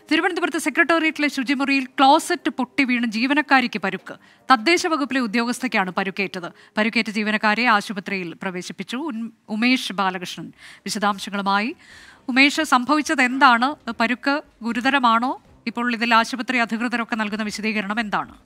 തിരുവനന്തപുരത്ത് സെക്രട്ടേറിയറ്റിലെ ശുചിമുറിയിൽ ക്ലോസറ്റ് പൊട്ടി വീണ് ജീവനക്കാരിക്ക് പരുക്ക് തദ്ദേശ വകുപ്പിലെ ഉദ്യോഗസ്ഥയ്ക്കാണ് പരുക്കേറ്റത് പരുക്കേറ്റ ജീവനക്കാരെ ആശുപത്രിയിൽ പ്രവേശിപ്പിച്ചു ഉൻ- ഉമേഷ് ബാലകൃഷ്ണൻ വിശദാംശങ്ങളുമായി ഉമേഷ് സംഭവിച്ചത് എന്താണ് പരുക്ക് ഗുരുതരമാണോ ഇപ്പോൾ ഇതിൽ ആശുപത്രി അധികൃതരൊക്കെ നൽകുന്ന വിശദീകരണം എന്താണ്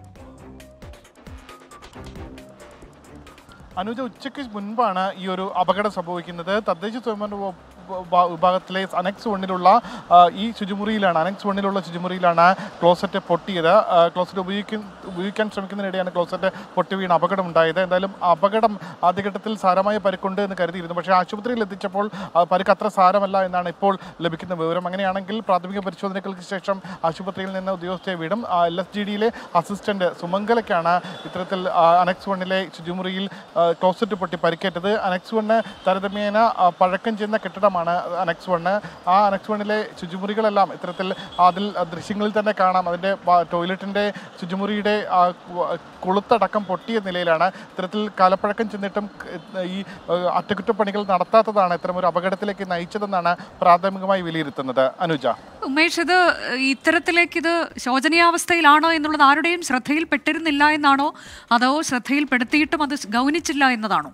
അനുജ ഉച്ചയ്ക്ക് മുൻപാണ് ഈ ഒരു അപകടം സംഭവിക്കുന്നത് തദ്ദേശ സ്വയംഭരണ വകുപ്പ് വിഭാ- വിഭാഗത്തിലെ അനക്സ് വണ്ണിലുള്ള ആ, ഈ ശുചിമുറിയിലാണ് അനക്സ് വണ്ണിലുള്ള ശുചിമുറിയിലാണ് ക്ലോസറ്റ് പൊട്ടിയത് ആ, ക്ലോസറ്റ് ഉപയോഗിക്കും ഉപയോഗിക്കാൻ ശ്രമിക്കുന്നതിനിടെയാണ് ക്ലോസറ്റ് പൊട്ടി വീണ് അപകടം ഉണ്ടായത് എന്തായാലും അപകടം ആദ്യഘട്ടത്തിൽ സാരമായ പരിക്കുണ്ട് എന്ന് കരുതിയിരുന്നു പക്ഷേ ആശുപത്രിയിൽ എത്തിച്ചപ്പോൾ ആ, പരിക്ക് അത്ര സാരമല്ല എന്നാണ് ഇപ്പോൾ ലഭിക്കുന്ന വിവരം അങ്ങനെയാണെങ്കിൽ പ്രാഥമിക പരിശോധനകൾക്ക് ശേഷം ആശുപത്രിയിൽ നിന്ന് ഉദ്യോഗസ്ഥയെ വിടും എൽ എസ് ജി ഡിയിലെ അസിസ്റ്റന്റ് സുമംഗലയ്ക്കാണ് ഇത്തരത്തിൽ ആ, അനക്സ് വണ്ണിലെ ശുചിമുറിയിൽ ആ, ക്ലോസറ്റ് പൊട്ടി പരിക്കേറ്റത് അനക്സ് വണ്ണ് താരതമ്യേന ആ, പഴക്കം ചെന്ന കെട്ടിടമാണ് അനക്സ് വണ്ണ് ആ അനക്സ് വണ്ണിലെ ശുചിമുറികളെല്ലാം ഇത്തരത്തിൽ അതിൽ ദൃശ്യങ്ങളിൽ തന്നെ കാണാം അതിൻ്റെ വ- ടോയ്ലറ്റിൻ്റെ ശുചിമുറിയുടെ ആ, വ- കൊളുത്തടക്കം പൊട്ടിയ നിലയിലാണ് ഇത്തരത്തിൽ കാലപ്പഴക്കം ചെന്നിട്ടും ക- ഈ ആ, അറ്റകുറ്റപ്പണികൾ നടത്താത്തതാണ് ഇത്തരമൊരു അപകടത്തിലേക്ക് നയിച്ചതെന്നാണ് പ്രാഥമികമായി വിലയിരുത്തുന്നത് അനുജ ഉമേഷ് ഇത് ഇത്തരത്തിലേക്ക് ഇത് ശോചനീയാവസ്ഥയിലാണോ എന്നുള്ളത് ആരുടെയും ശ്രദ്ധയിൽപ്പെട്ടിരുന്നില്ല എന്നാണോ അതോ ശ്രദ്ധയിൽപ്പെടുത്തിയിട്ടും അത് ഗൗനിച്ചില്ല എന്നതാണോ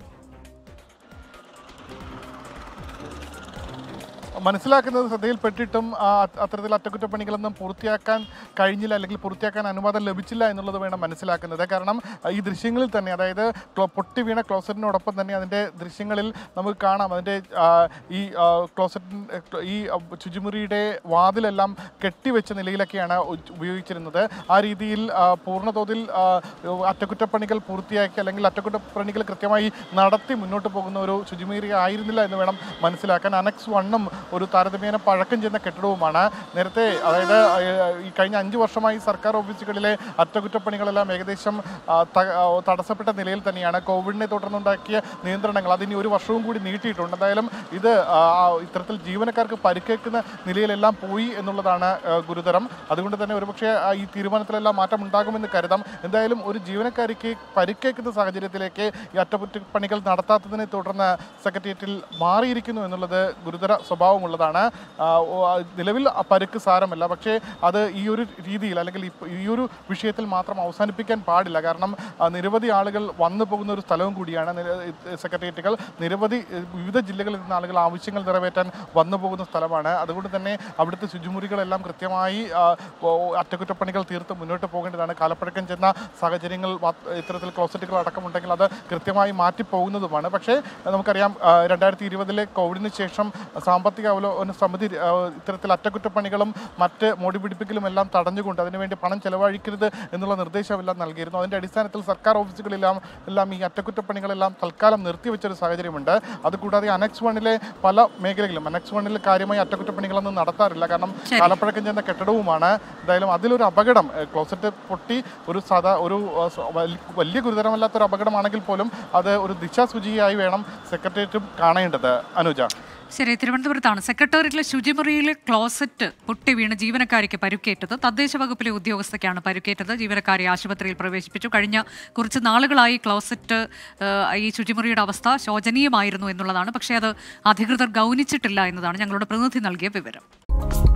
മനസ്സിലാക്കുന്നത് ശ്രദ്ധയിൽപ്പെട്ടിട്ടും ആ, അത് അത്തരത്തിൽ അറ്റകുറ്റപ്പണികളൊന്നും പൂർത്തിയാക്കാൻ കഴിഞ്ഞില്ല അല്ലെങ്കിൽ പൂർത്തിയാക്കാൻ അനുവാദം ലഭിച്ചില്ല എന്നുള്ളത് വേണം മനസ്സിലാക്കുന്നത് കാരണം ആ, ഈ ദൃശ്യങ്ങളിൽ തന്നെ അതായത് ക്ലോ- പൊട്ടി വീണ ക്ലോസറ്റിനോടൊപ്പം തന്നെ അതിൻ്റെ ദൃശ്യങ്ങളിൽ നമുക്ക് കാണാം അതിൻ്റെ ആ, ഈ ആ, ക്ലോസറ്റിൻ ഈ ആ, ശുചിമുറിയുടെ വാതിലെല്ലാം കെട്ടിവെച്ച നിലയിലൊക്കെയാണ് ഉ- ഉപയോഗിച്ചിരുന്നത് ആ രീതിയിൽ ആ, പൂർണ്ണതോതിൽ ആ, അറ്റകുറ്റപ്പണികൾ പൂർത്തിയാക്കി അല്ലെങ്കിൽ അറ്റകുറ്റപ്പണികൾ കൃത്യമായി നടത്തി മുന്നോട്ട് പോകുന്ന ഒരു ശുചിമുറി ആയിരുന്നില്ല എന്ന് വേണം മനസ്സിലാക്കാൻ അനക്സ് വണ്ണും ഒരു താരതമ്യേന പഴക്കം ചെന്ന കെട്ടിടവുമാണ് നേരത്തെ അതായത് ഏഹ്, ഈ കഴിഞ്ഞ അഞ്ച് വർഷമായി സർക്കാർ ഓഫീസുകളിലെ അറ്റകുറ്റപ്പണികളെല്ലാം ഏകദേശം ആ, ത- ആ, തടസ്സപ്പെട്ട നിലയിൽ തന്നെയാണ് കോവിഡിനെ തുടർന്നുണ്ടാക്കിയ നിയന്ത്രണങ്ങൾ അതിനി ഒരു വർഷവും കൂടി നീട്ടിയിട്ടുണ്ട് എന്തായാലും ഇത് ആ, ഇത്തരത്തിൽ ജീവനക്കാർക്ക് പരിക്കേക്കുന്ന നിലയിലെല്ലാം പോയി എന്നുള്ളതാണ് ആ, ഗുരുതരം അതുകൊണ്ട് തന്നെ ഒരുപക്ഷെ ആ, ഈ തീരുമാനത്തിലെല്ലാം മാറ്റം ഉണ്ടാകുമെന്ന് കരുതാം എന്തായാലും ഒരു ജീവനക്കാരിക്ക് പരിക്കേക്കുന്ന സാഹചര്യത്തിലേക്ക് ഈ അറ്റകുറ്റപ്പണികൾ നടത്താത്തതിനെ തുടർന്ന് സെക്രട്ടേറിയറ്റിൽ മാറിയിരിക്കുന്നു എന്നുള്ളത് ഗുരുതര സ്വഭാവമുള്ളതാണ് ആ, ഓ, ആ, നിലവിൽ ആ പരുക്ക് സാരമല്ല പക്ഷേ അത് ഈ ഒരു രീതിയിൽ അല്ലെങ്കിൽ ഇപ്പ- ഈ ഒരു വിഷയത്തിൽ മാത്രം അവസാനിപ്പിക്കാൻ പാടില്ല കാരണം ആ, നിരവധി ആളുകൾ വന്നു പോകുന്ന ഒരു സ്ഥലവും കൂടിയാണ് നിര- ഇത് സെക്രട്ടേറിയറ്റുകൾ നിരവധി ഏഹ്, വിവിധ ജില്ലകളിൽ നിന്ന് ആളുകൾ ആവശ്യങ്ങൾ നിറവേറ്റാൻ വന്നു പോകുന്ന സ്ഥലമാണ് അതുകൊണ്ട് തന്നെ അവിടുത്തെ ശുചിമുറികളെല്ലാം കൃത്യമായി ആ, ഓ, അറ്റകുറ്റപ്പണികൾ തീർത്ത് മുന്നോട്ട് പോകേണ്ടതാണ് കാലപ്പഴക്കം ചെന്ന സാഹചര്യങ്ങൾ വ- ഇത്തരത്തിൽ ക്ലോസറ്റുകൾ അടക്കമുണ്ടെങ്കിൽ അത് കൃത്യമായി മാറ്റിപ്പോകുന്നതുമാണ് പക്ഷേ നമുക്കറിയാം ആ, രണ്ടായിരത്തി ഇരുപതിലെ കോവിഡിന് ശേഷം സാമ്പത്തിക അവലോകന സമിതി ആ, ഇത്തരത്തിൽ അറ്റകുറ്റപ്പണികളും മറ്റ് മോടി പിടിപ്പിക്കലും എല്ലാം തടഞ്ഞുകൊണ്ട് അതിനുവേണ്ടി പണം ചെലവഴിക്കരുത് എന്നുള്ള നിർദ്ദേശമെല്ലാം നൽകിയിരുന്നു അതിൻ്റെ അടിസ്ഥാനത്തിൽ സർക്കാർ ഓഫീസുകളെല്ലാം എല്ലാം ഈ അറ്റകുറ്റപ്പണികളെല്ലാം തൽക്കാലം നിർത്തിവെച്ചൊരു സാഹചര്യമുണ്ട് അതുകൂടാതെ അനക്സ് വണ്ണിലെ പല മേഖലകളിലും അനക്സ് വണ്ണിൽ കാര്യമായി അറ്റകുറ്റപ്പണികളൊന്നും നടത്താറില്ല കാരണം കാലപ്പഴക്കം ചെന്ന കെട്ടിടവുമാണ് എന്തായാലും അതിലൊരു അപകടം ഏഹ്, ക്ലോസറ്റ് പൊട്ടി ഒരു സാധാ ഒരു ആ, സ- വലി- വലിയ ഗുരുതരമല്ലാത്തൊരു അപകടമാണെങ്കിൽ പോലും അത് ഒരു ദിശാസൂചികയായി വേണം സെക്രട്ടേറിയറ്റും കാണേണ്ടത് അനുജ ശരി തിരുവനന്തപുരത്താണ് സെക്രട്ടേറിയറ്റിലെ ശുചിമുറിയിലെ ക്ലോസറ്റ് പൊട്ടി വീണ് ജീവനക്കാരിക്ക് പരുക്കേറ്റത് തദ്ദേശ വകുപ്പിലെ ഉദ്യോഗസ്ഥയ്ക്കാണ് പരുക്കേറ്റത് ജീവനക്കാരെ ആശുപത്രിയിൽ പ്രവേശിപ്പിച്ചു കഴിഞ്ഞ കുറച്ച് നാളുകളായി ക്ലോസറ്റ് ഏഹ്, ഈ ശുചിമുറിയുടെ അവസ്ഥ ശോചനീയമായിരുന്നു എന്നുള്ളതാണ് പക്ഷേ അത് അധികൃതർ ഗൗനിച്ചിട്ടില്ല എന്നതാണ് ഞങ്ങളുടെ പ്രതിനിധി നൽകിയ വിവരം